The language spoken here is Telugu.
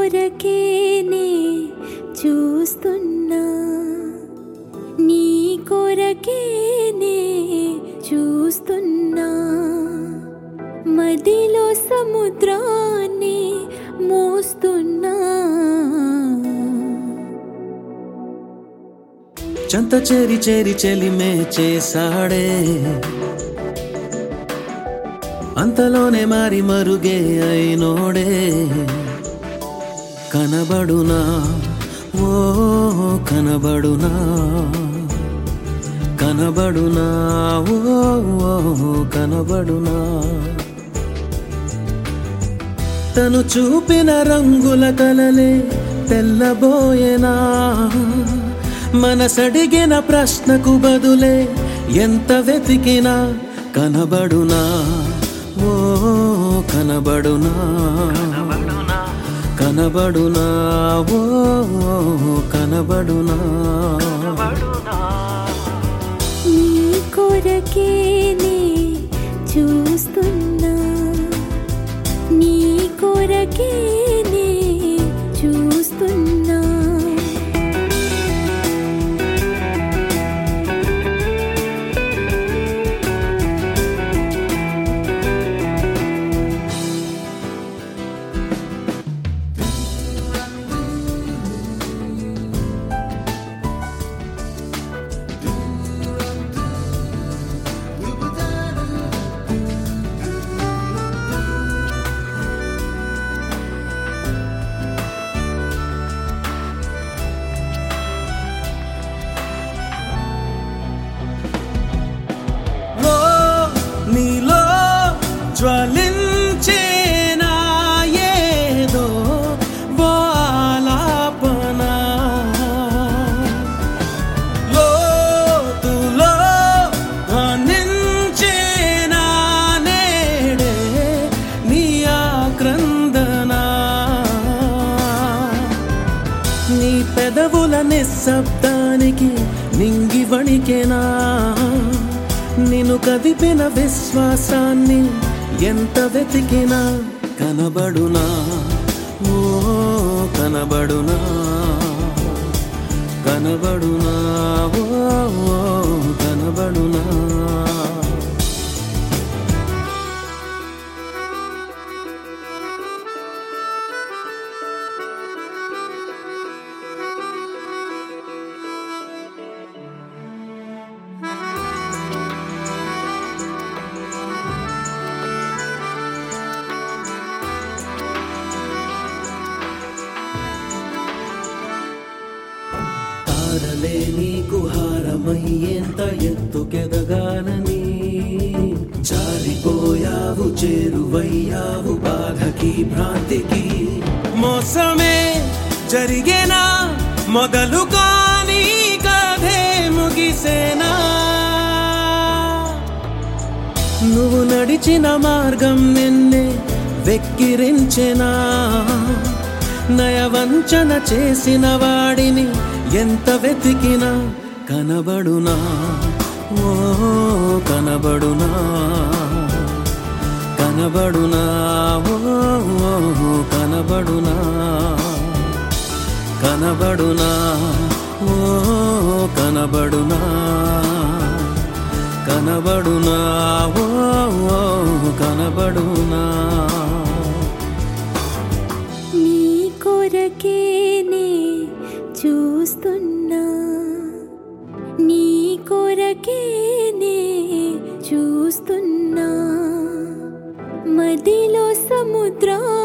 కొరకేనే చూస్తున్నా నీ కొరకేనే చూస్తున్నా మదిలో సముద్రాన్ని మోస్తున్నా చంత చేరి చేరి చెలిమే చేసాడే అంతలోనే మారి మరుగే అయినోడే కనబడునా ఓ కనబడునా కనబడునా ఓ ఓ, కనబడునా తను చూపిన రంగుల కలలే తెల్లబోయేనా మనసడిగిన ప్రశ్నకు బదులే ఎంత వెతికినా కనబడునా ఓ కనబడునా కనబడునా ఓ కనబడునా నీ కొరకేనే చూస్తున్నా నీ కొరకేనే చూస్తున్నా లో నీలో జ్వలించేనా ఏదో ఓ ఆలాపన లోతులో ధ్వనించేనా నేడే నీ ఆక్రందన నీ పెదవుల నిశ్శబ్దానికి నింగి వణికెనా నిన్ను కదిపిన విశ్వాసాన్ని ఎంత వెతికినా కనబడునా ఓ కనబడునా కనబడునా ఓ ఓ, కనబడునా తారలే నీకు హారమయ్యేంత ఎత్తుకెదగానని జారిపోయావు చేరువయ్యావు బాధకి భ్రాంతికి మోసమే జరిగేనా మొదలు కానీ కథే ముగిసేనా నువ్వు నడిచిన మార్గం నిన్నే వెక్కిరించెనా నయవంచన చేసిన వాడిని ఎంత వెతికినా కనబడునా ఓ కనబడునా కనబడునా ఓ ఓ, కనబడునా కనబడునా ఓ కనబడునా కనబడునా ఓ ఓ, కనబడునా నీ కొరకేనే చూస్తున్నా నీ కొరకేనే చూస్తున్నా మదిలో సముద్రా